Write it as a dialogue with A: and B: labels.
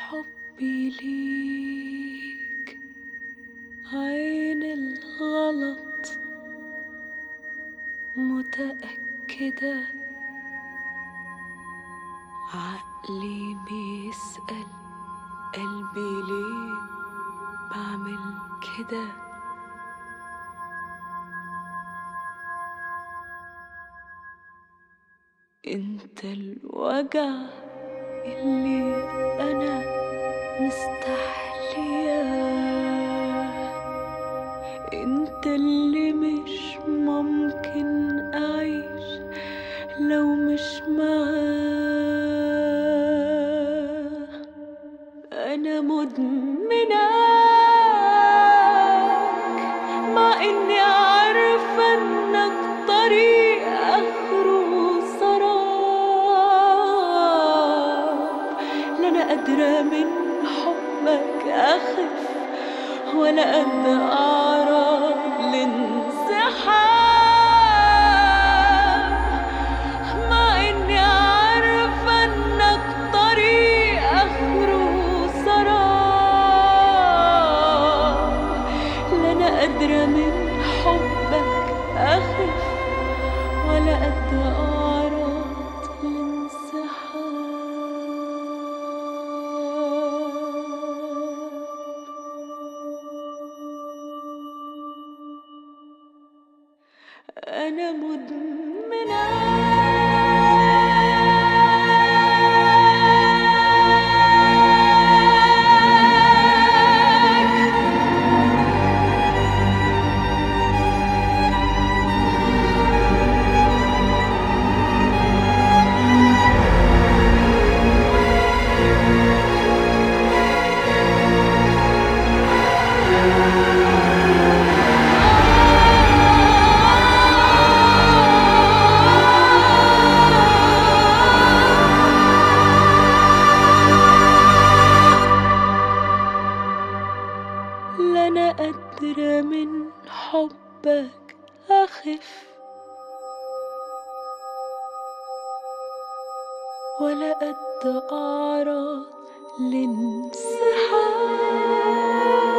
A: حبي ليك عين الغلط متأكدة عقلي بيسأل قلبي ليه بعمل كده انت الوجع اللي انا مستحلياه انت اللي مش ممكن اعيش لو مش معاه انا مدمناك مع اني عارفه انك طريق اخره سراب لا انا قادره من حبك اخف ولا قد اعرض لانسحاب مع اني عارفه انك طريق اخره سراب لا انا قادره من حبك اخف ولا قد اعرض لانسحاب أنا مدمناك لا أنا قادرة من حبك أخف ولا قد أعرض لانسحاب